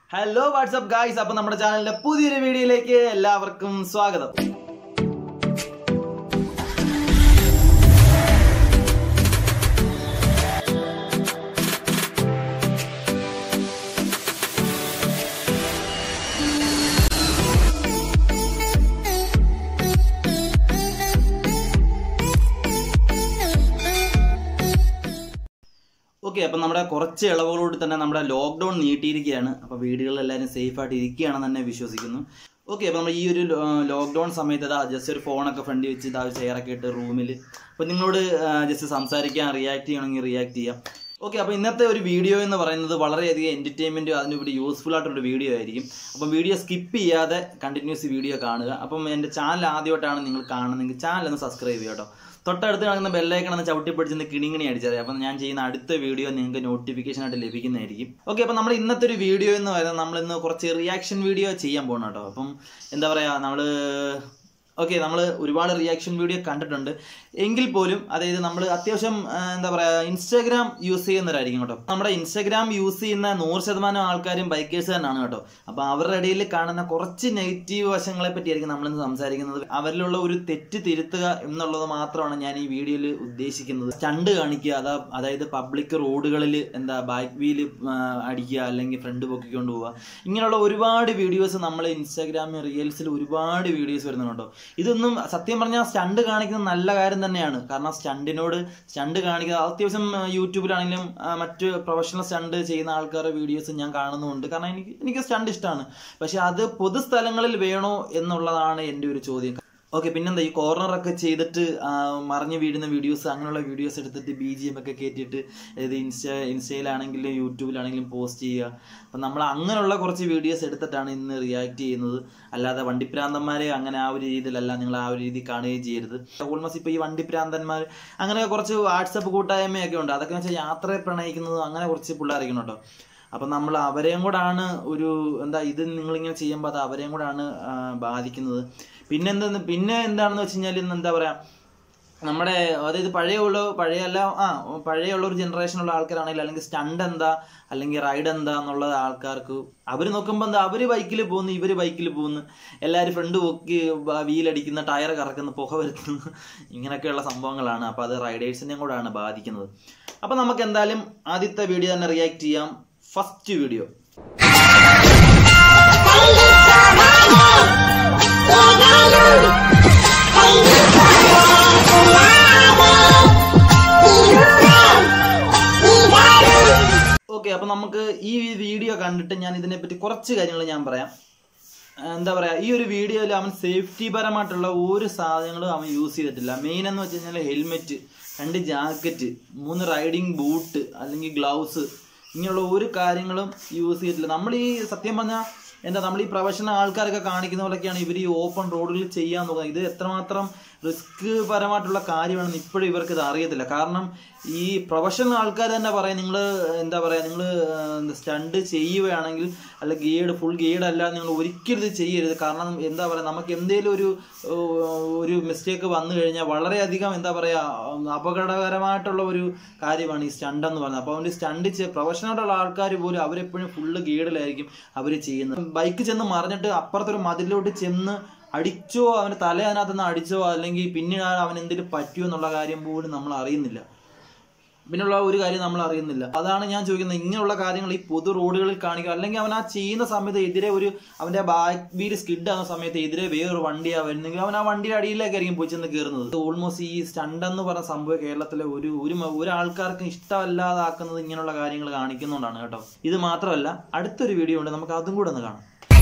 hello WhatsApp guys അപ്പൊ നമ്മുടെ ചാനലിന്റെ പുതിയൊരു വീഡിയോയിലേക്ക് എല്ലാവർക്കും സ്വാഗതം ഓക്കെ അപ്പം നമ്മുടെ കുറച്ച് ഇളവുകളോട് തന്നെ നമ്മുടെ ലോക്ക്ഡൗൺ നീട്ടിയിരിക്കുകയാണ് അപ്പോൾ വീടുകളിൽ എല്ലാവരും സേഫ് ആയിട്ട് ഇരിക്കുകയാണെന്ന് തന്നെ വിശ്വസിക്കുന്നു ഓക്കെ അപ്പോൾ നമ്മൾ ഈ ഒരു ലോക്ക്ഡൗൺ സമയത്ത് ഇതാ ജസ്റ്റ് ഒരു ഫോണൊക്കെ ഫ്രണ്ടിൽ വെച്ച് ഇതാ ചെയറൊക്കെ ഇട്ട് റൂമിൽ അപ്പോൾ നിങ്ങളോട് ജസ്റ്റ് സംസാരിക്കാൻ റിയാക്ട് ചെയ്യണമെങ്കിൽ റിയാക്ട് ചെയ്യാം ഓക്കെ അപ്പോൾ ഇന്നത്തെ ഒരു വീഡിയോ എന്ന് പറയുന്നത് വളരെയധികം എൻ്റർടൈൻമെൻറ്റ് അതിനുപരി യൂസ്ഫുൾ ആയിട്ടുള്ള വീഡിയോ ആയിരിക്കും അപ്പം വീഡിയോ സ്കിപ്പ് ചെയ്യാതെ കണ്ടിന്യൂസ് വീഡിയോ കാണുക അപ്പം എൻ്റെ ചാനൽ ആദ്യമായിട്ടാണ് നിങ്ങൾ കാണുന്നതെങ്കിൽ ചാനൽ ഒന്ന് സബ്സ്ക്രൈബ് ചെയ്യുക കേട്ടോ തൊട്ടടുത്ത് കാണുന്ന ബെല്ലൈക്കൺ ഒന്ന് ചവിട്ടി പിടിച്ച് കിണിങ്ങിണി അടിച്ചറിയാം അപ്പം ഞാൻ ചെയ്യുന്ന അടുത്ത വീഡിയോ നിങ്ങൾക്ക് നോട്ടിഫിക്കേഷൻ ആയിട്ട് ലഭിക്കുന്നതായിരിക്കും ഓക്കെ അപ്പം നമ്മൾ ഇന്നത്തെ ഒരു വീഡിയോ എന്ന് പറയുന്നത് നമ്മൾ ഇന്ന് കുറച്ച് റിയാക്ഷൻ വീഡിയോ ചെയ്യാൻ പോകണം കേട്ടോ അപ്പം എന്താ പറയുക നമ്മൾ ഓക്കെ നമ്മൾ ഒരുപാട് റിയാക്ഷൻ വീഡിയോ കണ്ടിട്ടുണ്ട് എങ്കിൽ പോലും അതായത് നമ്മൾ അത്യാവശ്യം ആ, എന്താ പറയുക ഇൻസ്റ്റാഗ്രാം യൂസ് ചെയ്യുന്നവരായിരിക്കും കേട്ടോ നമ്മുടെ ഇൻസ്റ്റാഗ്രാം യൂസ് ചെയ്യുന്ന നൂറ് ശതമാനം ആൾക്കാരും ബൈക്കേഴ്സ് തന്നെയാണ് കേട്ടോ അപ്പോൾ അവരുടെ ഇടയിൽ കാണുന്ന കുറച്ച് നെഗറ്റീവ് വശങ്ങളെ പറ്റിയായിരിക്കും നമ്മളിന്ന് സംസാരിക്കുന്നത് അവരിലുള്ള ഒരു തെറ്റ് തിരുത്തുക എന്നുള്ളത് മാത്രമാണ് ഞാൻ ഈ വീഡിയോയിൽ ഉദ്ദേശിക്കുന്നത് സ്റ്റണ്ട് കാണിക്കുക അതാ അതായത് പബ്ലിക് റോഡുകളിൽ എന്താ ബാക്ക് വീല് അടിക്കുക അല്ലെങ്കിൽ ഫ്രണ്ട് പൊക്കിക്കൊണ്ട് പോവുക ഇങ്ങനെയുള്ള ഒരുപാട് വീഡിയോസ് നമ്മൾ ഇൻസ്റ്റാഗ്രാമിൽ റീൽസിൽ ഒരുപാട് വീഡിയോസ് വരുന്നുണ്ടോ ഇതൊന്നും സത്യം പറഞ്ഞാൽ സ്റ്റണ്ട് കാണിക്കുന്നത് നല്ല കാര്യം തന്നെയാണ് കാരണം സ്റ്റണ്ടിനോട് സ്റ്റണ്ട് കാണിക്കുക അത്യാവശ്യം ആ, യൂട്യൂബിലാണെങ്കിലും ആ, മറ്റ് പ്രൊഫഷണൽ സ്റ്റണ്ട് ചെയ്യുന്ന ആൾക്കാരുടെ വീഡിയോസ് ഞാൻ കാണുന്നുണ്ട് കാരണം എനിക്ക് എനിക്ക് സ്റ്റണ്ട് ഇഷ്ടമാണ് പക്ഷെ അത് പൊതുസ്ഥലങ്ങളിൽ വേണോ എന്നുള്ളതാണ് എൻ്റെ ഒരു ചോദ്യം ഓക്കെ പിന്നെന്താ ഈ കോർണറൊക്കെ ചെയ്തിട്ട് ആ, മറിഞ്ഞ് വീഴുന്ന വീഡിയോസ് അങ്ങനെയുള്ള വീഡിയോസ് എടുത്തിട്ട് ബി ജി എം ഒക്കെ കയറ്റിയിട്ട് ഇത് ഇൻസ്റ്റ ഇൻസ്റ്റയിലാണെങ്കിലും യൂട്യൂബിലാണെങ്കിലും പോസ്റ്റ് ചെയ്യുക അപ്പം നമ്മൾ അങ്ങനെയുള്ള കുറച്ച് വീഡിയോസ് എടുത്തിട്ടാണ് ഇന്ന് റിയാക്ട് ചെയ്യുന്നത് അല്ലാതെ വണ്ടിപ്രാന്തന്മാരെ അങ്ങനെ ആ ഒരു രീതിയിലല്ല നിങ്ങൾ ആ ഒരു രീതി കാണുകയും ചെയ്യരുത് ഓൾമോസ്റ്റ് ഇപ്പോൾ ഈ വണ്ടിപ്രാന്തന്മാർ അങ്ങനെ കുറച്ച് വാട്സപ്പ് കൂട്ടായ്മയൊക്കെ ഉണ്ട് അതൊക്കെ വെച്ചാൽ യാത്രയെ പ്രണയിക്കുന്നത് അങ്ങനെ കുറച്ച് പിള്ളേരിക്കണം കേട്ടോ അപ്പം നമ്മൾ അവരെയും കൂടാണ് ഒരു എന്താ ഇത് നിങ്ങളിങ്ങനെ ചെയ്യുമ്പോൾ അത് അവരെയും കൂടാണ് ആ, ബാധിക്കുന്നത് പിന്നെ എന്തെന്ന് പിന്നെ എന്താണെന്ന് വെച്ച് കഴിഞ്ഞാൽ ഇന്ന് എന്താ പറയാ നമ്മുടെ അതായത് പഴയ ഉള്ള പഴയ അല്ല ആ പഴയ ഉള്ള ഒരു ജനറേഷനുള്ള ആൾക്കാരാണെങ്കിൽ അല്ലെങ്കിൽ സ്റ്റണ്ട് എന്താ അല്ലെങ്കിൽ റൈഡ് എന്താ എന്നുള്ള ആൾക്കാർക്ക് അവർ നോക്കുമ്പോൾ എന്താ അവർ ബൈക്കിൽ പോകുന്നു ഇവർ ബൈക്കിൽ പോകുന്നു എല്ലാവരും ഫ്രണ്ട് പൊക്കി ബ- വീലടിക്കുന്ന ടയർ കറക്കുന്ന പുക വരുത്തുന്നു ഇങ്ങനെയൊക്കെയുള്ള സംഭവങ്ങളാണ് അപ്പോൾ അത് റൈഡേഴ്സിനെയും കൂടാണ് ബാധിക്കുന്നത് അപ്പോൾ നമുക്ക് എന്തായാലും ആദ്യത്തെ വീഡിയോ തന്നെ റിയാക്ട് ചെയ്യാം ഫസ്റ്റ് വീഡിയോ ഓക്കെ അപ്പൊ നമുക്ക് ഈ വീഡിയോ കണ്ടിട്ട് ഞാൻ ഇതിനെപ്പറ്റി കുറച്ച് കാര്യങ്ങൾ ഞാൻ പറയാം ആ, എന്താ പറയാ ഈ ഒരു വീഡിയോയിൽ അവൻ സേഫ്റ്റി പരമായിട്ടുള്ള ഒരു സാധനങ്ങളും അവൻ യൂസ് ചെയ്തിട്ടില്ല മെയിൻ എന്ന് വെച്ച് കഴിഞ്ഞാൽ ഹെൽമെറ്റ് രണ്ട് ജാക്കറ്റ് മൂന്ന് റൈഡിങ് ബൂട്ട് അല്ലെങ്കിൽ ഗ്ലൗസ് ഇങ്ങനെയുള്ള ഒരു കാര്യങ്ങളും യൂസ് ചെയ്തിട്ടില്ല നമ്മൾ ഈ സത്യം പറഞ്ഞാൽ എന്താ നമ്മൾ ഈ പ്രൊഫഷണൽ ആൾക്കാരൊക്കെ കാണിക്കുന്ന പോലെയൊക്കെയാണ് ഇവർ ഈ ഓപ്പൺ റോഡുകളിൽ ചെയ്യാൻ നോക്കുന്നത് ഇത് എത്രമാത്രം റിസ്ക് പരമായിട്ടുള്ള കാര്യമാണെന്ന് ഇപ്പോഴും ഇവർക്ക് ഇത് അറിയത്തില്ല കാരണം ഈ പ്രൊഫഷണൽ ആൾക്കാർ തന്നെ പറയാം നിങ്ങൾ എന്താ പറയുക നിങ്ങൾ സ്റ്റണ്ട് ചെയ്യുകയാണെങ്കിൽ അല്ല ഗീഡ് ഫുൾ ഗീഡ് അല്ല നിങ്ങൾ ഒരിക്കലും ഇത് ചെയ്യരുത് കാരണം എന്താ പറയുക നമുക്ക് എന്തെങ്കിലും ഒരു ഏഹ്, ഒരു മിസ്റ്റേക്ക് വന്നു കഴിഞ്ഞാൽ വളരെയധികം എന്താ പറയുക അപകടകരമായിട്ടുള്ള ഒരു കാര്യമാണ് ഈ സ്റ്റണ്ട് എന്ന് പറയുന്നത് അപ്പോൾ അതുകൊണ്ട് സ്റ്റണ്ട് പ്രൊഫഷണലായിട്ടുള്ള ആൾക്കാർ പോലും അവരെപ്പോഴും ഫുള്ള് ഗീഡിലായിരിക്കും അവർ ചെയ്യുന്നത് ബൈക്ക് ചെന്ന് മറിഞ്ഞിട്ട് അപ്പുറത്തൊരു മതിലിലോട്ട് ചെന്ന് അടിച്ചോ അവന് തല അതിനകത്ത് നിന്ന് അടിച്ചോ അല്ലെങ്കിൽ പിന്നീട് അവൻ എന്തെങ്കിലും പറ്റിയോ എന്നുള്ള കാര്യം പോലും നമ്മൾ അറിയുന്നില്ല പിന്നുള്ള ഒരു കാര്യം നമ്മൾ അറിയുന്നില്ല അതാണ് ഞാൻ ചോദിക്കുന്നത് ഇങ്ങനെയുള്ള കാര്യങ്ങൾ ഈ പൊതു റോഡുകളിൽ കാണിക്കുക അല്ലെങ്കിൽ അവൻ ആ ചെയ്യുന്ന സമയത്ത് എതിരെ ഒരു അവന്റെ ബാക്ക് വീല് സ്കിഡ് ആവുന്ന സമയത്ത് എതിരെ വേറൊരു വണ്ടിയാ വരുന്നെങ്കിൽ അവൻ ആ വണ്ടിയുടെ അടിയിലേക്കായിരിക്കും പോയി ചെന്ന് കയറുന്നത് ഓൾമോസ്റ്റ് ഈ സ്റ്റണ്ട് എന്ന് പറഞ്ഞ സംഭവം കേരളത്തിലെ ഒരു ഒരു മ- ഒരു ആൾക്കാർക്ക് ഇഷ്ടമല്ലാതാക്കുന്നത് ഇങ്ങനെയുള്ള കാര്യങ്ങൾ കാണിക്കുന്നതുകൊണ്ടാണ് കേട്ടോ ഇത് മാത്രമല്ല അടുത്തൊരു വീഡിയോ ഉണ്ട് നമുക്ക് അതും കൂടെ ഒന്ന് കാണാം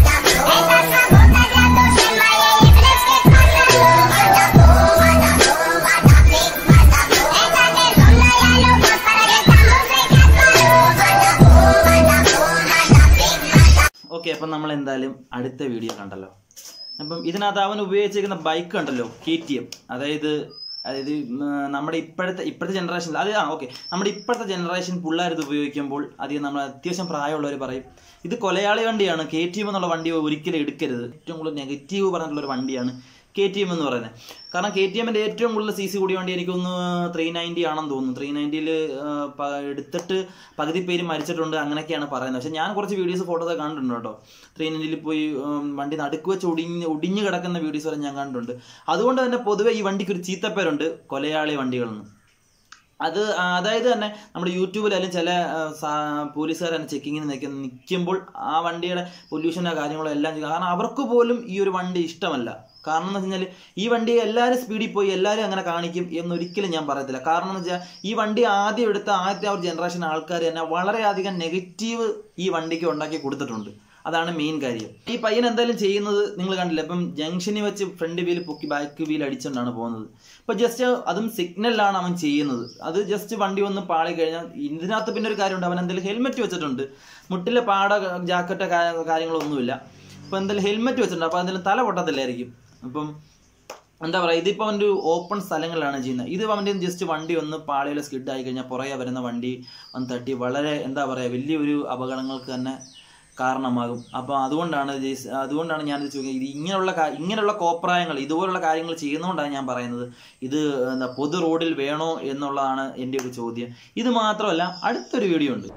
ഓക്കെ അപ്പം നമ്മൾ എന്തായാലും അടുത്ത വീഡിയോ കണ്ടല്ലോ അപ്പം ഇതിനകത്ത് അവൻ ഉപയോഗിച്ചിരിക്കുന്ന ബൈക്ക് കണ്ടല്ലോ കെ ടി എം അതായത് അതായത് ഉം, നമ്മുടെ ഇപ്പോഴത്തെ ഇപ്പോഴത്തെ ജനറേഷനിൽ അത് ആ ഓക്കെ നമ്മുടെ ഇപ്പോഴത്തെ ജനറേഷൻ പിള്ളേർ ഇത് ഉപയോഗിക്കുമ്പോൾ അധികം നമ്മൾ അത്യാവശ്യം പ്രായമുള്ളവർ പറയും ഇത് കൊലയാളി വണ്ടിയാണ് കെ ടി എം എന്നുള്ള വണ്ടി ഒരിക്കലും എടുക്കരുത് ഏറ്റവും കൂടുതൽ നെഗറ്റീവ് പറഞ്ഞിട്ടുള്ള ഒരു വണ്ടിയാണ് കെ ടി എം എന്ന് പറയുന്നത് കാരണം കെ ടി എമ്മിൻ്റെ ഏറ്റവും കൂടുതൽ സി സി കൂടിയ വണ്ടി എനിക്കൊന്ന് ത്രീ നയൻറ്റി ആണെന്ന് തോന്നുന്നു ത്രീ നയൻറ്റിയിൽ എടുത്തിട്ട് പകുതി പേര് മരിച്ചിട്ടുണ്ട് അങ്ങനെയൊക്കെയാണ് പറയുന്നത് പക്ഷെ ഞാൻ കുറച്ച് വീഡിയോസ് ഫോട്ടോസ് കണ്ടിട്ടുണ്ട് കേട്ടോ ത്രീ നയൻറ്റിയിൽ പോയി ഉം, വണ്ടി നടുക്ക് വെച്ച് ഒടിഞ്ഞ് ഒടിഞ്ഞ് കിടക്കുന്ന വീഡിയോസ് വരെ ഞാൻ കണ്ടിട്ടുണ്ട് അതുകൊണ്ട് തന്നെ പൊതുവെ ഈ വണ്ടിക്ക് ഒരു ചീത്തപ്പേരുണ്ട് കൊലയാളി വണ്ടികളെന്ന് അത് ആ, അതായത് തന്നെ നമ്മുടെ യൂട്യൂബിലായാലും ചില ആ, സാ- പോലീസുകാർ തന്നെ ചെക്കിങ്ങിന് നിൽക്കുന്ന നിൽക്കുമ്പോൾ ആ വണ്ടിയുടെ പൊല്യൂഷനോ കാര്യങ്ങളോ എല്ലാം ചെയ്യും കാരണം അവർക്ക് പോലും ഈ ഒരു വണ്ടി ഇഷ്ടമല്ല കാരണം എന്ന് വെച്ച് കഴിഞ്ഞാൽ ഈ വണ്ടി എല്ലാവരും സ്പീഡിൽ പോയി എല്ലാവരും അങ്ങനെ കാണിക്കും എന്നൊരിക്കലും ഞാൻ പറയത്തില്ല കാരണം എന്ന് വെച്ചാൽ ഈ വണ്ടി ആദ്യം എടുത്ത ആദ്യത്തെ ആ ഒരു ജനറേഷൻ ആൾക്കാർ തന്നെ വളരെയധികം നെഗറ്റീവ് ഈ വണ്ടിക്ക് ഉണ്ടാക്കി കൊടുത്തിട്ടുണ്ട് അതാണ് മെയിൻ കാര്യം ഈ പയ്യൻ എന്തായാലും ചെയ്യുന്നത് നിങ്ങൾ കണ്ടില്ല ഇപ്പം ജംഗ്ഷനിൽ വെച്ച് ഫ്രണ്ട് വീൽ പൊക്കി ബാക്ക് വീൽ അടിച്ചുകൊണ്ടാണ് പോകുന്നത് ഇപ്പൊ ജസ്റ്റ് അതും സിഗ്നലിലാണ് അവൻ ചെയ്യുന്നത് അത് ജസ്റ്റ് വണ്ടി ഒന്ന് പാളി കഴിഞ്ഞാൽ ഇതിനകത്ത് പിന്നെ ഒരു കാര്യമുണ്ട് അവൻ എന്തെങ്കിലും ഹെൽമെറ്റ് വെച്ചിട്ടുണ്ട് മുട്ടിലെ പാട ജാക്കറ്റോ കാര്യങ്ങളൊന്നുമില്ല ഇപ്പൊ എന്തായാലും ഹെൽമെറ്റ് വെച്ചിട്ടുണ്ട് അപ്പൊ എന്തെങ്കിലും തല പൊട്ടത്തില്ലായിരിക്കും അപ്പം എന്താ പറയുക ഇതിപ്പോൾ അവൻ്റെ ഓപ്പൺ സ്ഥലങ്ങളിലാണ് ചെയ്യുന്നത് ഇത് അവൻ്റെ ജസ്റ്റ് വണ്ടി ഒന്ന് പാളിയിൽ സ്കിഡ് ആയി കഴിഞ്ഞാൽ പുറകെ വരുന്ന വണ്ടി ഒന്ന് തട്ടി വളരെ എന്താ പറയുക വലിയൊരു അപകടങ്ങൾക്ക് തന്നെ കാരണമാകും അപ്പോൾ അതുകൊണ്ടാണ് ജെയ്സ് അതുകൊണ്ടാണ് ഞാനിത് ചോദിക്കുന്നത് ഇത് ഇങ്ങനെയുള്ള കാ- ഇങ്ങനെയുള്ള കോപ്രായങ്ങൾ ഇതുപോലുള്ള കാര്യങ്ങൾ ചെയ്യുന്നതുകൊണ്ടാണ് ഞാൻ പറയുന്നത് ഇത് എന്താ പൊതു റോഡിൽ വേണോ എന്നുള്ളതാണ് എൻ്റെ ഒരു ചോദ്യം ഇത് മാത്രമല്ല അടുത്തൊരു വീഡിയോ ഉണ്ട്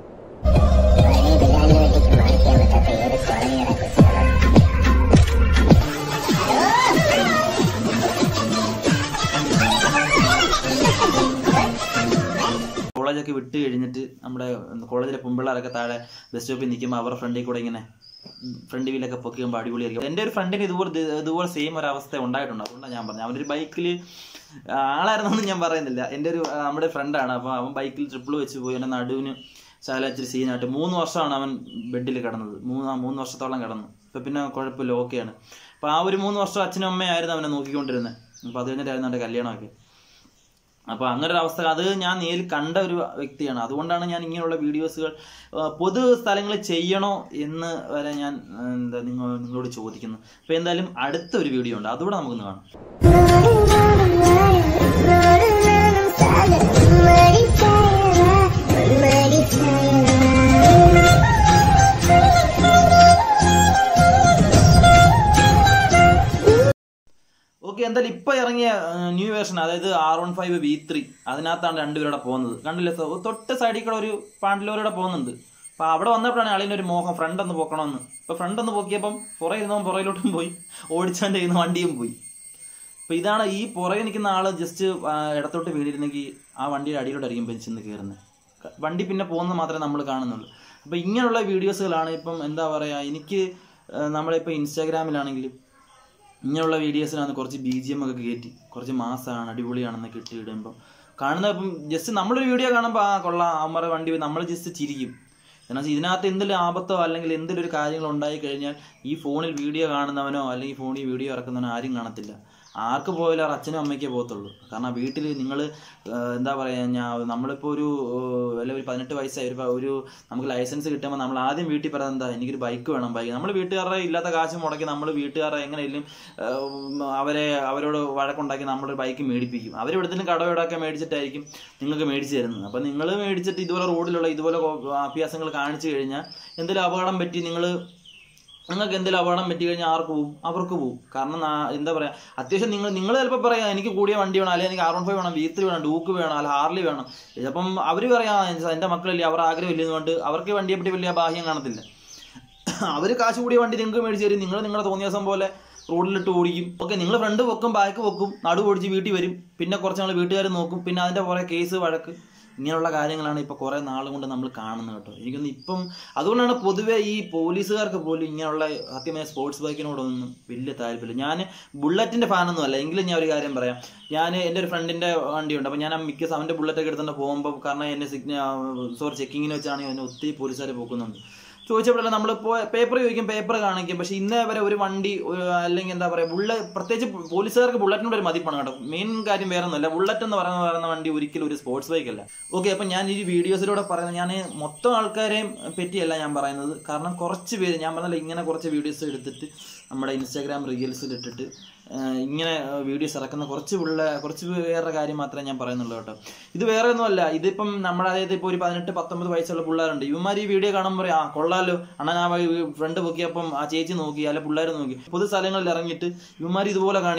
കോളേജൊക്കെ വിട്ട് കഴിഞ്ഞിട്ട് നമ്മുടെ കോളേജിലെ പെൺപിള്ളേരൊക്കെ താഴെ ബസ് സ്റ്റോപ്പിൽ നിൽക്കുമ്പോൾ അവരുടെ ഫ്രണ്ടിൽ കൂടെ ഇങ്ങനെ ഫ്രണ്ട് വീലൊക്കെ പൊക്കിയുമ്പോൾ അടിപൊളിയായിരിക്കും എൻ്റെ ഒരു ഫ്രണ്ടിന് ഇതുപോലെ ഇത് ഇതുപോലെ സെയിം ഒരു അവസ്ഥ ഉണ്ടായിട്ടുണ്ട് അതുകൊണ്ടാണ് ഞാൻ പറഞ്ഞത് അവൻ്റെ ഒരു ബൈക്കിൽ ആളായിരുന്നൊന്നും ഞാൻ പറയുന്നില്ല എൻ്റെ ഒരു ആ, നമ്മുടെ ഫ്രണ്ടാണ് അപ്പോൾ അവൻ ബൈക്കിൽ ട്രിപ്പിൾ വെച്ച് പോയി എൻ്റെ നടുവിന് ശാല ഇച്ചിരി സീനായിട്ട് മൂന്ന് വർഷമാണ് അവൻ ബെഡിൽ കിടന്നത് മൂന്ന് ആ മൂന്ന് വർഷത്തോളം കിടന്നു ഇപ്പം പിന്നെ കുഴപ്പമില്ല ഓക്കെയാണ് അപ്പോൾ ആ ഒരു മൂന്ന് വർഷം അച്ഛനും അമ്മയായിരുന്നു അവനെ നോക്കിക്കൊണ്ടിരുന്നത് അപ്പോൾ അത് കഴിഞ്ഞിട്ടായിരുന്നു എൻ്റെ കല്യാണമൊക്കെ അപ്പോൾ അങ്ങനെ ഒരു അവസ്ഥ അത് ഞാൻ നേരിൽ കണ്ട ഒരു വ്യക്തിയാണ് അതുകൊണ്ടാണ് ഞാൻ ഇങ്ങനെയുള്ള വീഡിയോസുകൾ ആ, പൊതു സ്ഥലങ്ങളിൽ ചെയ്യണോ എന്ന് വരെ ഞാൻ ആ, എന്താ നിങ്ങൾ നിങ്ങളോട് ചോദിക്കുന്നു അപ്പോൾ എന്തായാലും അടുത്ത ഒരു വീഡിയോ ഉണ്ട് അതുകൂടെ നമുക്കൊന്ന് കാണാം ഓക്കെ എന്തായാലും ഇപ്പൊ ഇറങ്ങിയ ന്യൂ വേർഷൻ അതായത് R one five V three അതിനകത്താണ് രണ്ടുപേരുടെ പോകുന്നത് കണ്ടില്ലേ സോ തൊട്ട് സൈഡിൽ കൂടെ ഒരു പാണ്ടിലോരുടെ പോകുന്നുണ്ട് അപ്പൊ അവിടെ വന്നപ്പോഴാണ് ആളിന്റെ ഒരു മോഹം ഫ്രണ്ട് ഒന്ന് പോക്കണമെന്ന് ഇപ്പൊ ഫ്രണ്ട് ഒന്ന് പൊക്കിയപ്പം പുറകെ ഇരുന്നവൻ പുറകിലോട്ടും പോയി ഓടിച്ചാൻ്റെ ഇരുന്ന വണ്ടിയും പോയി അപ്പൊ ഇതാണ് ഈ പുറകെ നിൽക്കുന്ന ആള് ജസ്റ്റ് ഇടത്തോട്ട് വീണിരുന്നെങ്കിൽ ആ വണ്ടിയുടെ അടിയിലോട്ടായിരിക്കും ഇപ്പം ചെന്ന് കയറുന്നത് ക- വണ്ടി പിന്നെ പോകുന്നത് മാത്രമേ നമ്മൾ കാണുന്നുള്ളൂ അപ്പൊ ഇങ്ങനെയുള്ള വീഡിയോസുകളാണ് ഇപ്പം എന്താ പറയാ എനിക്ക് ആ, നമ്മളിപ്പോ ഇൻസ്റ്റാഗ്രാമിലാണെങ്കിലും ഇങ്ങനെയുള്ള വീഡിയോസിനാണ് കുറച്ച് ബി ജി എം ഒക്കെ കയറ്റി കുറച്ച് മാസമാണ് അടിപൊളിയാണെന്നൊക്കെ ഇട്ട് ഇടുമ്പോൾ കാണുന്ന ഇപ്പം ജസ്റ്റ് നമ്മളൊരു വീഡിയോ കാണുമ്പോൾ ആ കൊള്ളാം അമ്മയുടെ വണ്ടി നമ്മൾ ജസ്റ്റ് ചിരിക്കും എന്നാൽ ഇതിനകത്ത് എന്തെങ്കിലും ആപത്തോ അല്ലെങ്കിൽ എന്തെങ്കിലും ഒരു കാര്യങ്ങൾ ഉണ്ടായി കഴിഞ്ഞാൽ ഈ ഫോണിൽ വീഡിയോ കാണുന്നവനോ അല്ലെങ്കിൽ ഫോണിൽ വീഡിയോ ഇറക്കുന്നവനോ ആരും കാണത്തില്ല ആർക്ക് പോയാലും അവർ അച്ഛനും അമ്മയ്ക്കേ പോകത്തുള്ളൂ കാരണം വീട്ടിൽ നിങ്ങൾ എന്താ പറയുക ഞാൻ നമ്മളിപ്പോൾ ഒരു ഏഹ്, വല്ല ഒരു പതിനെട്ട് വയസ്സായി ഒരു പ- ഒരു നമുക്ക് ലൈസൻസ് കിട്ടുമ്പോൾ നമ്മൾ ആദ്യം വീട്ടിൽ പറയുന്നത് എന്താ എനിക്കൊരു ബൈക്ക് വേണം ബൈക്ക് നമ്മൾ വീട്ടുകാരുടെ ഇല്ലാത്ത കാശ് മുടക്കി നമ്മൾ വീട്ടുകാരെ എങ്ങനെയെങ്കിലും ഏഹ്, അവരെ അവരോട് വഴക്കുണ്ടാക്കി നമ്മളൊരു ബൈക്ക് മേടിപ്പിക്കും അവർ എവിടത്തേലും കടവിടൊക്കെ മേടിച്ചിട്ടായിരിക്കും നിങ്ങൾക്ക് മേടിച്ച് തരുന്നത് അപ്പം നിങ്ങൾ മേടിച്ചിട്ട് ഇതുപോലെ റോഡിലുള്ള ഇതുപോലെ കോ- അഭ്യാസങ്ങൾ കാണിച്ചു കഴിഞ്ഞാൽ എന്തെങ്കിലും അപകടം പറ്റി നിങ്ങൾ നിങ്ങൾക്ക് എന്തെങ്കിലും അപകടം പറ്റി കഴിഞ്ഞാൽ ആർക്ക് പോവും അവർക്ക് പോവും കാരണം നാ- എന്താ പറയാ അത്യാവശ്യം നിങ്ങൾ നിങ്ങൾ ചിലപ്പോൾ പറയാം എനിക്ക് കൂടിയ വണ്ടി വേണം അല്ലെങ്കിൽ എനിക്ക് ആർ വൺ ഫൈവ് വേണം വി ത്രീ വേണം ഡൂക്ക് വേണം അല്ലെങ്കിൽ ഹാർലി വേണം ചിലപ്പം അവർ പറയാം എൻ്റെ മക്കളില്ലേ അവർ ആഗ്രഹമില്ല എന്നുകൊണ്ട് അവർക്ക് വണ്ടിയെ പറ്റി വലിയ ബാഹ്യം കാണത്തില്ല അവർ കാശ് കൂടിയ വണ്ടി നിങ്ങൾക്ക് മേടിച്ച് തരും നിങ്ങൾ നിങ്ങളുടെ തോന്നിയ ദിവസം പോലെ റോഡിലിട്ട് ഓടിക്കും ഓക്കെ നിങ്ങൾ ഫ്രണ്ട് വെക്കും ബാക്ക് വെക്കും നടു ഓടിച്ച് വീട്ടിൽ വരും പിന്നെ കുറച്ച് നാൾ വീട്ടുകാർ നോക്കും പിന്നെ അതിൻ്റെ കുറേ കേസ് വഴക്ക് ഇങ്ങനെയുള്ള കാര്യങ്ങളാണ് ഇപ്പോൾ കുറേ നാൾ കൊണ്ട് നമ്മൾ കാണുന്നത് കേട്ടോ എനിക്കൊന്ന് ഇപ്പം അതുകൊണ്ടാണ് പൊതുവെ ഈ പോലീസുകാർക്ക് പോലും ഇങ്ങനെയുള്ള സത്യമായ സ്പോർട്സ് ബൈക്കിനോടൊന്നും വലിയ താല്പര്യമില്ല ഞാൻ ബുള്ളറ്റിൻ്റെ ഫാനൊന്നും അല്ല എങ്കിലും ഞാൻ ഒരു കാര്യം പറയാം ഞാൻ എൻ്റെ ഒരു ഫ്രണ്ടിൻ്റെ വണ്ടിയുണ്ട് അപ്പോൾ ഞാൻ ആ മിക്ക അവൻ്റെ ബുള്ളറ്റൊക്കെ എടുത്തുകൊണ്ട് പോകുമ്പോൾ കാരണം എന്നെ സിഗ്ന സോറി ചെക്കിങ്ങിന് വെച്ചാണെങ്കിൽ എന്നെ ഒത്തിരി പോലീസുകാർ പോക്കുന്നുണ്ട് ചോദിച്ചപ്പോഴല്ല നമ്മൾ പേപ്പർ ചോദിക്കും പേപ്പർ കാണിക്കും പക്ഷെ ഇന്നേ വരെ ഒരു വണ്ടി ഒരു അല്ലെങ്കിൽ എന്താ പറയുക ബുള്ള പ്രത്യേകിച്ച് പോലീസുകാർക്ക് ബുള്ളറ്റിനോട് ഒരു മതിപ്പാണ് കേട്ടോ മെയിൻ കാര്യം വേറെ ഒന്നുമല്ല ബുള്ളറ്റ് എന്ന് പറയുന്ന പറയുന്ന വണ്ടി ഒരിക്കലും ഒരു സ്പോർട്സ് ബൈക്ക് അല്ല ഓക്കെ അപ്പം ഞാൻ ഈ വീഡിയോസിലൂടെ പറയുന്നത് ഞാൻ മൊത്തം ആൾക്കാരെയും പറ്റിയല്ല ഞാൻ പറയുന്നത് കാരണം കുറച്ച് പേര് ഞാൻ പറഞ്ഞല്ലോ ഇങ്ങനെ കുറച്ച് വീഡിയോസ് എടുത്തിട്ട് നമ്മുടെ ഇൻസ്റ്റാഗ്രാം റീൽസിൽ ഇട്ടിട്ട് ആ, ഇങ്ങനെ വീഡിയോസ് ഇറക്കുന്ന കുറച്ച് പിള്ള കുറച്ച് പേരുടെ കാര്യം മാത്രമേ ഞാൻ പറയുന്നുള്ളൂ കേട്ടോ ഇത് വേറെ ഒന്നുമല്ല ഇതിപ്പം നമ്മുടെ അതായത് ഇപ്പോൾ ഒരു പതിനെട്ട് പത്തൊമ്പത് വയസ്സുള്ള പിള്ളേരുണ്ട് ഇവന്മാർ ഈ വീഡിയോ കാണുമ്പോൾ പറയും ആ കൊള്ളാലോ അണ്ണൻ ആ ഫ്രണ്ട് പൊക്കിയപ്പം ആ ചേച്ചി നോക്കി അല്ല പിള്ളേർ നോക്കി പൊതു സ്ഥലങ്ങളിൽ ഇറങ്ങിയിട്ട് ഇവന്മാർ ഇതുപോലെ കാണിക്കും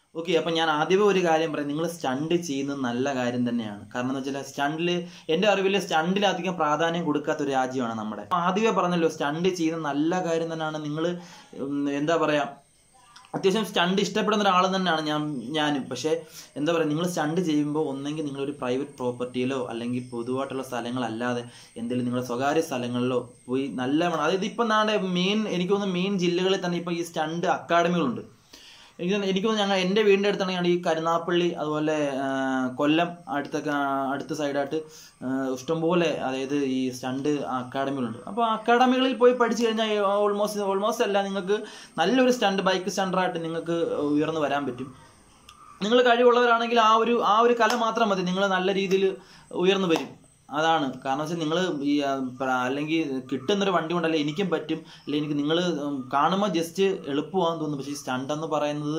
ഓക്കെ അപ്പം ഞാൻ ആദ്യമേ ഒരു കാര്യം പറയാം നിങ്ങൾ സ്റ്റണ്ട് ചെയ്യുന്നത് നല്ല കാര്യം തന്നെയാണ് കാരണം എന്ന് വെച്ചാൽ സ്റ്റണ്ടിൽ എൻ്റെ അറിവിൽ സ്റ്റണ്ടിൽ അധികം പ്രാധാന്യം കൊടുക്കാത്ത ഒരു രാജ്യമാണ് നമ്മുടെ ആദ്യമേ പറഞ്ഞല്ലോ സ്റ്റണ്ട് ചെയ്യുന്നത് നല്ല കാര്യം തന്നെയാണ് നിങ്ങൾ എന്താ പറയുക അത്യാവശ്യം സ്റ്റണ്ട് ഇഷ്ടപ്പെടുന്ന ഒരാൾ തന്നെയാണ് ഞാൻ ഞാനും പക്ഷേ എന്താ പറയുക നിങ്ങൾ സ്റ്റണ്ട് ചെയ്യുമ്പോൾ ഒന്നെങ്കിൽ നിങ്ങളൊരു പ്രൈവറ്റ് പ്രോപ്പർട്ടിയിലോ അല്ലെങ്കിൽ പൊതുവായിട്ടുള്ള സ്ഥലങ്ങളല്ലാതെ എന്തെങ്കിലും നിങ്ങളുടെ സ്വകാര്യ സ്ഥലങ്ങളിലോ പോയി നല്ല അതായത് ഇപ്പം നാടെ മെയിൻ എനിക്ക് തോന്നുന്നു മെയിൻ ജില്ലകളിൽ തന്നെ ഇപ്പോൾ ഈ സ്റ്റണ്ട് അക്കാഡമികളുണ്ട് എനിക്ക് തോന്നുന്നു- എനിക്ക് തോന്നുന്നു ഞങ്ങൾ എൻ്റെ വീടിൻ്റെ അടുത്താണെങ്കിൽ ഈ കരുനാപ്പള്ളി അതുപോലെ ആ, കൊല്ലം അടുത്തൊക്കെ ആ, അടുത്ത സൈഡായിട്ട് ആ, ഇഷ്ടംപോലെ അതായത് ഈ സ്റ്റണ്ട് അക്കാഡമികളുണ്ട് അപ്പോൾ അക്കാഡമികളിൽ പോയി പഠിച്ചു കഴിഞ്ഞാൽ ഓൾമോസ്റ്റ് ഓൾമോസ്റ്റ് അല്ല നിങ്ങൾക്ക് നല്ലൊരു സ്റ്റണ്ട് ബൈക്ക് സ്റ്റണ്ടറായിട്ട് നിങ്ങൾക്ക് ഉയർന്നു വരാൻ പറ്റും നിങ്ങൾ കഴിവുള്ളവരാണെങ്കിൽ ആ ഒരു ആ ഒരു കല മാത്രം മതി നിങ്ങൾ നല്ല രീതിയിൽ ഉയർന്നു വരും അതാണ് കാരണം വെച്ചാൽ നിങ്ങൾ ഈ ആ, പ്ര- അല്ലെങ്കിൽ കിട്ടുന്നൊരു വണ്ടി കൊണ്ടല്ല എനിക്കും പറ്റും അല്ലെങ്കിൽ എനിക്ക് നിങ്ങൾ കാണുമ്പോൾ ജസ്റ്റ് എളുപ്പമാണെന്ന് തോന്നുന്നു പക്ഷേ ഈ സ്റ്റണ്ട് എന്ന് പറയുന്നത്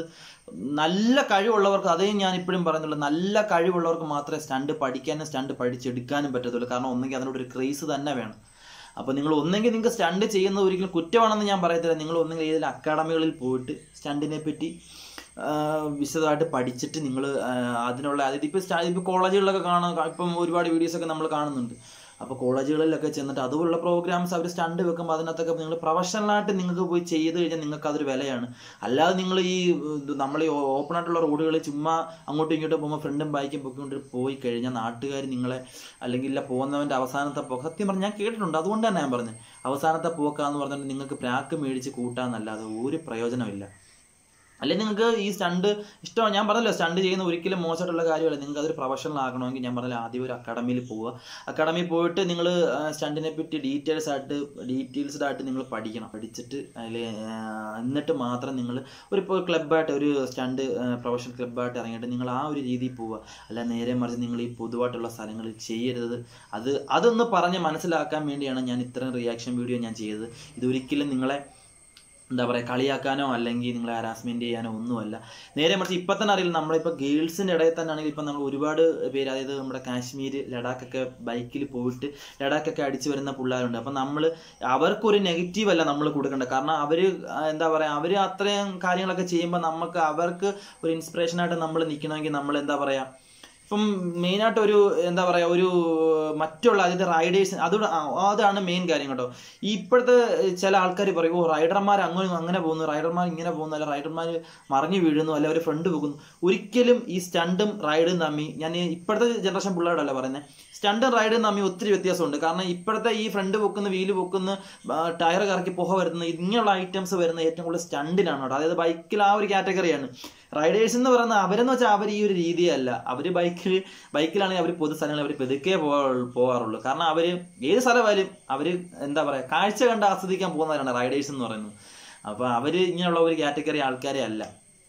നല്ല കഴിവുള്ളവർക്ക് അതേ ഞാൻ ഇപ്പോഴും പറയുന്നുള്ളൂ നല്ല കഴിവുള്ളവർക്ക് മാത്രമേ സ്റ്റണ്ട് പഠിക്കാനും സ്റ്റണ്ട് പഠിച്ചെടുക്കാനും പറ്റത്തുള്ളൂ കാരണം ഒന്നെങ്കിൽ അതിനോട് ഒരു ക്രേസ് തന്നെ വേണം അപ്പോൾ നിങ്ങൾ ഒന്നെങ്കിൽ നിങ്ങൾക്ക് സ്റ്റണ്ട് ചെയ്യുന്നത് ഒരിക്കലും കുറ്റമാണെന്ന് ഞാൻ പറയത്തില്ല നിങ്ങൾ ഒന്നെങ്കിൽ ഏതെങ്കിലും അക്കാഡമികളിൽ പോയിട്ട് സ്റ്റണ്ടിനെ പറ്റി ആ, വിശദമായിട്ട് പഠിച്ചിട്ട് നിങ്ങൾ അതിനുള്ള അതായത് ഇപ്പോൾ സ്റ്റാ ഇപ്പോൾ കോളേജുകളിലൊക്കെ കാണാൻ ഇപ്പം ഒരുപാട് വീഡിയോസൊക്കെ നമ്മൾ കാണുന്നുണ്ട് അപ്പോൾ കോളേജുകളിലൊക്കെ ചെന്നിട്ട് അതുപോലുള്ള പ്രോഗ്രാംസ് അവർ സ്റ്റണ്ട് വെക്കുമ്പോൾ അതിനകത്തൊക്കെ നിങ്ങൾ പ്രൊഫഷണലായിട്ട് നിങ്ങൾക്ക് പോയി ചെയ്ത് കഴിഞ്ഞാൽ നിങ്ങൾക്ക് അതൊരു വിലയാണ് അല്ലാതെ നിങ്ങൾ ഈ ഇത് നമ്മൾ ഈ ഓപ്പൺ ആയിട്ടുള്ള റോഡുകളിൽ ചുമ്മാ അങ്ങോട്ടും ഇങ്ങോട്ടും പോകുമ്പോൾ ഫ്രണ്ടും ബൈക്കും പൊക്കിക്കൊണ്ട് പോയി കഴിഞ്ഞാൽ നാട്ടുകാർ നിങ്ങളെ അല്ലെങ്കിൽ ഇല്ല പോകുന്നവൻ്റെ അവസാനത്തെ പോക്ക് സത്യം പറഞ്ഞാൽ ഞാൻ കേട്ടിട്ടുണ്ട് അതുകൊണ്ട് തന്നെ ഞാൻ പറഞ്ഞത് അവസാനത്തെ പോക്കാന്ന് പറഞ്ഞിട്ട് നിങ്ങൾക്ക് പ്രാക്ക് മേടിച്ച് കൂട്ടാന്നല്ലാതെ ഒരു പ്രയോജനമില്ല അല്ലെങ്കിൽ നിങ്ങൾക്ക് ഈ സ്റ്റണ്ട് ഇഷ്ടമാണ് ഞാൻ പറഞ്ഞല്ലോ സ്റ്റണ്ട് ചെയ്യുന്ന ഒരിക്കലും മോശമായിട്ടുള്ള കാര്യമല്ല നിങ്ങൾക്ക് അതൊരു പ്രൊഫഷണൽ ആക്കണമെങ്കിൽ ഞാൻ പറഞ്ഞല്ലോ ആദ്യം ഒരു അക്കാഡമിയിൽ പോവുക അക്കാഡമിയിൽ പോയിട്ട് നിങ്ങൾ സ്റ്റണ്ടിനെ പറ്റി ഡീറ്റെയിൽസ് ആയിട്ട് ഡീറ്റെയിൽസ്ഡ് ആയിട്ട് നിങ്ങൾ പഠിക്കണം പഠിച്ചിട്ട് അതിൽ എന്നിട്ട് മാത്രം നിങ്ങൾ ഒരു ഇപ്പോൾ ക്ലബ്ബായിട്ട് ഒരു സ്റ്റണ്ട് പ്രൊഫഷണൽ ക്ലബ്ബായിട്ട് ഇറങ്ങിയിട്ട് നിങ്ങൾ ആ ഒരു രീതിയിൽ പോവുക അല്ല നേരെ മറിച്ച് നിങ്ങൾ ഈ പൊതുവായിട്ടുള്ള സ്ഥലങ്ങളിൽ ചെയ്യരുത് അത് അതൊന്ന് പറഞ്ഞ് മനസ്സിലാക്കാൻ വേണ്ടിയാണ് ഞാൻ ഇത്രയും റിയാക്ഷൻ വീഡിയോ ഞാൻ ചെയ്തത് ഇതൊരിക്കലും നിങ്ങളെ എന്താ പറയുക കളിയാക്കാനോ അല്ലെങ്കിൽ നിങ്ങളെ ഹരാസ്മെന്റ് ചെയ്യാനോ ഒന്നുമല്ല നേരെ മറിച്ച് ഇപ്പം തന്നെ അറിയില്ല നമ്മളിപ്പോൾ ഗേൾസിൻ്റെ ഇടയിൽ തന്നെ ആണെങ്കിൽ ഇപ്പം നമ്മൾ ഒരുപാട് പേര് അതായത് നമ്മുടെ കാശ്മീർ ലഡാക്കൊക്കെ ബൈക്കിൽ പോയിട്ട് ലഡാക്കൊക്കെ അടിച്ചു വരുന്ന പിള്ളേരുണ്ട് അപ്പം നമ്മൾ അവർക്കൊരു നെഗറ്റീവ് അല്ല നമ്മൾ കൊടുക്കേണ്ടത് കാരണം അവർ എന്താ പറയുക അവർ അത്രയും കാര്യങ്ങളൊക്കെ ചെയ്യുമ്പോൾ നമുക്ക് അവർക്ക് ഒരു ഇൻസ്പിറേഷനായിട്ട് നമ്മൾ നിൽക്കണമെങ്കിൽ നമ്മൾ എന്താ പറയുക ഇപ്പം മെയിനായിട്ട് ഒരു എന്താ പറയാ ഒരു മറ്റുള്ള അതായത് റൈഡേഴ്സ് അതോട് അതാണ് മെയിൻ കാര്യം കേട്ടോ ഈ ഇപ്പോഴത്തെ ചില ആൾക്കാർ പറയും ഓ റൈഡർമാർ അങ്ങനെ അങ്ങനെ പോകുന്നു റൈഡർമാർ ഇങ്ങനെ പോകുന്നു അല്ല റൈഡർമാർ മറിഞ്ഞു വീഴുന്നു അല്ല അവർ ഫ്രണ്ട് പോകുന്നു ഒരിക്കലും ഈ സ്റ്റണ്ടും റൈഡും തമ്മി ഞാൻ ഈ ഇപ്പോഴത്തെ ജനറേഷൻ പിള്ളേരോടല്ല പറയുന്നത് സ്റ്റണ്ടും റൈഡും തമ്മിൽ ഒത്തിരി വ്യത്യാസമുണ്ട് കാരണം ഇപ്പോഴത്തെ ഈ ഫ്രണ്ട് പൊക്കുന്ന വീല് പൊക്കുന്ന ടയർ കറക്കി പുക വരുന്ന ഇങ്ങനെയുള്ള ഐറ്റംസ് വരുന്ന ഏറ്റവും കൂടുതൽ സ്റ്റണ്ടിനാണ് കേട്ടോ അതായത് ബൈക്കിൽ ആ ഒരു കാറ്റഗറിയാണ് റൈഡേഴ്സ് എന്ന് പറയുന്ന അവരെന്ന് വെച്ചാൽ അവർ ഈ ഒരു രീതിയല്ല അവർ ബൈക്കിൽ ബൈക്കിലാണെങ്കിൽ അവർ പൊതു സ്ഥലങ്ങളിൽ അവർ പെതുക്കെ പോകാറുള്ളൂ കാരണം അവർ ഏത് സ്ഥലമായാലും അവർ എന്താ പറയുക കാഴ്ച കണ്ട് ആസ്വദിക്കാൻ പോകുന്നവരാണ് റൈഡേഴ്സ് എന്ന് പറയുന്നത് അപ്പോൾ അവർ ഇങ്ങനെയുള്ള ഒരു കാറ്റഗറി ആൾക്കാരെ അല്ല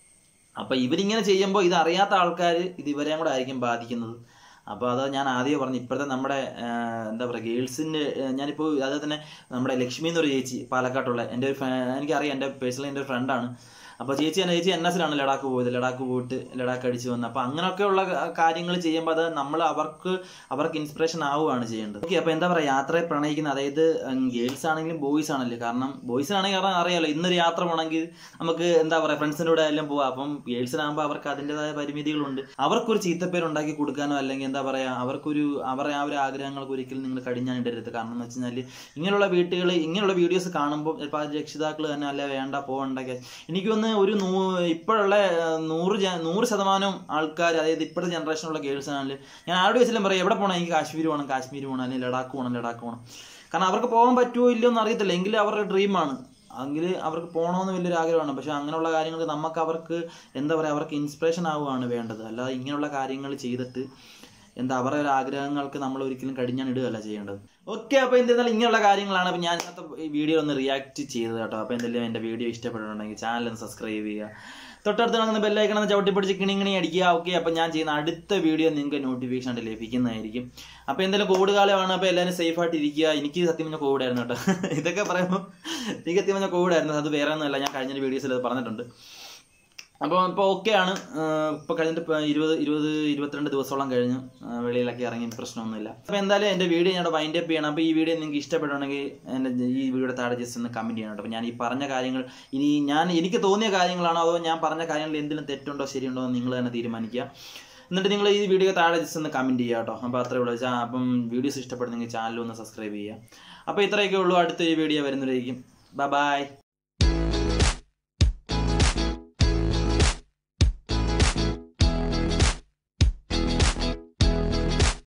അപ്പൊ ഇവരിങ്ങനെ ചെയ്യുമ്പോൾ ഇത് അറിയാത്ത ആൾക്കാർ ഇത് ഇവരെയും കൂടെ ആയിരിക്കും ബാധിക്കുന്നത് അപ്പോൾ അത് ഞാൻ ആദ്യമേ പറഞ്ഞു ഇപ്പോഴത്തെ നമ്മുടെ ആ, എന്താ പറയുക ഗേൾസിൻ്റെ ഞാനിപ്പോൾ അത് തന്നെ നമ്മുടെ ലക്ഷ്മി എന്നൊരു ചേച്ചി പാലക്കാട്ടുള്ള എൻ്റെ ഒരു ഫ്ര- എനിക്കറിയാം എൻ്റെ പേഴ്സണലി എൻ്റെ ഒരു ഫ്രണ്ടാണ് അപ്പോൾ ചേച്ചി എന്നെ ചേച്ചി എൻ എസിലാണ് ലഡാക്ക് പോയത് ലഡാക്ക് പോയിട്ട് ലഡാക്ക് അടിച്ചു വന്നത് അപ്പോൾ അങ്ങനെയൊക്കെയുള്ള കാര്യങ്ങൾ ചെയ്യുമ്പോൾ അത് നമ്മൾ അവർക്ക് അവർക്ക് ഇൻസ്പിറേഷൻ ആവുകയാണ് ചെയ്യേണ്ടത് ഓക്കെ അപ്പോൾ എന്താ പറയുക യാത്രയെ പ്രണയിക്കുന്ന അതായത് ഗേൾസ് ആണെങ്കിലും ബോയ്സ് ആണല്ലോ കാരണം ബോയ്സിനാണെങ്കിൽ കാരണം അറിയാലോ ഇന്നൊരു യാത്ര പോകണമെങ്കിൽ നമുക്ക് എന്താ പറയുക ഫ്രണ്ട്സിൻ്റെ കൂടെ എല്ലാം പോവാം അപ്പം ഗേൾസിനാകുമ്പോൾ അവർക്ക് അതിൻ്റെതായ പരിമിതികളുണ്ട് അവർക്കൊരു ചീത്തപ്പേര് ഉണ്ടാക്കി കൊടുക്കാനോ അല്ലെങ്കിൽ എന്താ പറയുക അവർക്കൊരു അവരുടെ ആ ഒരു ആഗ്രഹങ്ങൾക്ക് ഒരിക്കലും നിങ്ങൾ കടിഞ്ഞാണിടരുത് കാരണം എന്ന് വെച്ച് കഴിഞ്ഞാൽ ഇങ്ങനെയുള്ള വീട്ടുകൾ ഇങ്ങനെയുള്ള വീഡിയോസ് കാണുമ്പോൾ ചിലപ്പോൾ അത് രക്ഷിതാക്കൾ തന്നെ അല്ല വേണ്ട പോകണ്ടൊക്കെ എനിക്കൊന്ന് ഒരു നൂ ഇപ്പോഴുള്ള ആ, നൂറ് ജ- നൂറ് ശതമാനം ആൾക്കാർ അതായത് ഇപ്പോഴത്തെ ജനറേഷനുള്ള ഗേൾസ് ആണെങ്കിൽ ഞാൻ ആരോട് വെച്ചാലും പറയാം എവിടെ പോകണം എനിക്ക് കാശ്മീർ പോകണം കാശ്മീർ പോകണം അല്ലെങ്കിൽ ലഡാക്ക് പോകണം ലഡാക്ക് പോകണം കാരണം അവർക്ക് പോകാൻ പറ്റുമോ ഇല്ലയോ എന്ന് അറിയത്തില്ല എങ്കിലും അവരുടെ ഡ്രീമാണ് എങ്കിൽ അവർക്ക് പോകണമെന്ന് വലിയൊരു ആഗ്രഹമാണ് പക്ഷെ അങ്ങനെയുള്ള കാര്യങ്ങൾക്ക് നമുക്ക് അവർക്ക് എന്താ പറയുക അവർക്ക് ഇൻസ്പിറേഷൻ ആവുകയാണ് വേണ്ടത് അല്ലാതെ ഇങ്ങനെയുള്ള കാര്യങ്ങൾ ചെയ്തിട്ട് എന്താ അവരുടെ ഒരു ആഗ്രഹങ്ങൾക്ക് നമ്മൾ ഒരിക്കലും കടിഞ്ഞാൻ ഇടുകയല്ല ചെയ്യേണ്ടത് ഓക്കെ അപ്പോൾ എന്തായാലും ഇങ്ങനെയുള്ള കാര്യങ്ങളാണ് അപ്പോൾ ഞാൻ ഇന്നത്തെ ഈ വീഡിയോ ഒന്ന് റിയാക്ട് ചെയ്തത് കേട്ടോ അപ്പോൾ എന്തെങ്കിലും എൻ്റെ വീഡിയോ ഇഷ്ടപ്പെട്ടിട്ടുണ്ടെങ്കിൽ ചാനൽ ഒന്ന് സബ്സ്ക്രൈബ് ചെയ്യുക തൊട്ടടുത്ത് കാണുന്ന ബെല്ലൈക്കണം ചവിട്ടി പിടിച്ച് കിണിങ്ങിണി അടിക്കുക ഓക്കെ അപ്പോൾ ഞാൻ ചെയ്യുന്ന അടുത്ത വീഡിയോ നിങ്ങൾക്ക് നോട്ടിഫിക്കേഷൻ ആയിട്ട് ലഭിക്കുന്നതായിരിക്കും അപ്പോൾ എന്തായാലും കോവിഡ് കാലമാണ് അപ്പോൾ എല്ലാവരും സേഫ് ആയിട്ട് ഇരിക്കുക എനിക്ക് സത്യം പറഞ്ഞാൽ കോവിഡ് ആയിരുന്നു കേട്ടോ ഇതൊക്കെ പറയുമ്പോൾ എനിക്ക് സത്യം പറഞ്ഞാൽ കോവിഡ് ആയിരുന്നു അത് വേറെ ഒന്നുമല്ല ഞാൻ കഴിഞ്ഞ വീഡിയോസിൽ അത് പറഞ്ഞിട്ടുണ്ട് അപ്പോൾ ഇപ്പോൾ ഓക്കെയാണ് ഇപ്പോൾ കഴിഞ്ഞിട്ട് ഇപ്പോൾ ഇരുപത് ഇരുപത് ഇരുപത്തിരണ്ട് ദിവസത്തോളം കഴിഞ്ഞു ആ, വെളിയിലൊക്കെ ഇറങ്ങി പ്രശ്നമൊന്നുമില്ല അപ്പോൾ എന്തായാലും എൻ്റെ വീഡിയോ ഞാൻ വൈൻഡ് അപ്പ് ചെയ്യണം അപ്പോൾ ഈ വീഡിയോ നിങ്ങൾക്ക് ഇഷ്ടപ്പെട്ടുണ്ടെങ്കിൽ എൻ്റെ ഈ വീഡിയോയുടെ താഴെ ജസ്റ്റ് ഒന്ന് കമൻറ്റ് ചെയ്യണം കേട്ടോ അപ്പോൾ ഞാൻ ഈ പറഞ്ഞ കാര്യങ്ങൾ ഇനി ഞാൻ എനിക്ക് തോന്നിയ കാര്യങ്ങളാണോ അതോ ഞാൻ പറഞ്ഞ കാര്യങ്ങളിൽ എന്തെങ്കിലും തെറ്റുണ്ടോ ശരിയുണ്ടോ എന്ന് നിങ്ങൾ തന്നെ തീരുമാനിക്കുക എന്നിട്ട് നിങ്ങൾ ഈ വീഡിയോ താഴെ ജസ്റ്റ് ഒന്ന് കമൻറ്റ് ചെയ്യുക കേട്ടോ അപ്പോൾ അത്രേ ഉള്ളൂ ചാ- അപ്പം വീഡിയോസ് ഇഷ്ടപ്പെടുന്നെങ്കിൽ ചാനൽ ഒന്ന് സബ്സ്ക്രൈബ് ചെയ്യുക അപ്പോൾ ഇത്രയൊക്കെ ഉള്ളൂ അടുത്ത ഈ വീഡിയോ വരുന്നതായിരിക്കും ബൈ ബൈ